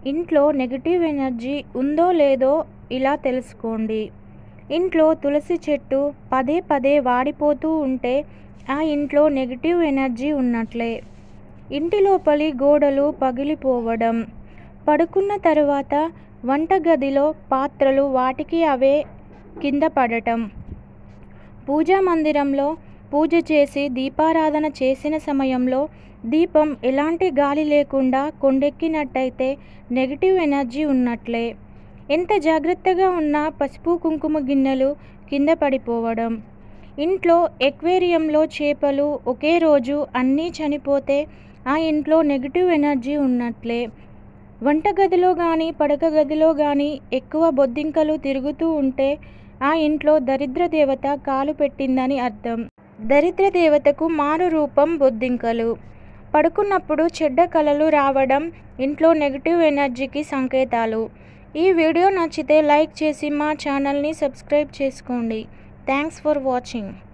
ఇంట్లో negative energy ఉందో లేదో ఇలా తెలుసుకోండి ఇంట్లో తులసి చెట్టు పదే పదే వాడిపోతూ ఉంటే ఆ ఇంట్లో నెగిటివ్ ఎనర్జీ ఉన్నట్లే ఇంటి లోపలి గోడలు పగిలిపోవడం పడుకున్న తరువాత వంటగదిలో పాత్రలు వాటికి అవే కింద పడటం పూజా మందిరంలో పూజ చేసి దీపారాధన చేసిన సమయంలో దీపం ఎలాంటి గాలి లేకుండా కొండెక్కినట్టయితే నెగిటివ్ ఎనర్జీ ఉన్నట్లే ఎంత జాగ్రత్తగా ఉన్నా పసుపు కుంకుమ గిన్నెలు కింద పడిపోవడం ఇంట్లో ఎక్వేరియంలో చేపలు ఒకే రోజు అన్నీ చనిపోతే ఆ ఇంట్లో నెగిటివ్ ఎనర్జీ ఉన్నట్లే వంటగదిలో కానీ పడక గదిలో కానీ ఎక్కువ బొద్దింకలు తిరుగుతూ ఉంటే ఆ ఇంట్లో దరిద్ర దేవత కాలు పెట్టిందని అర్థం దరిద్ర దేవతకు మారు రూపం బొద్దింకలు పడుకున్నప్పుడు చెడ్డ కలలు రావడం ఇంట్లో నెగిటివ్ ఎనర్జీకి సంకేతాలు ఈ వీడియో నచ్చితే లైక్ చేసి మా ఛానల్ని సబ్స్క్రైబ్ చేసుకోండి థ్యాంక్స్ ఫర్ వాచింగ్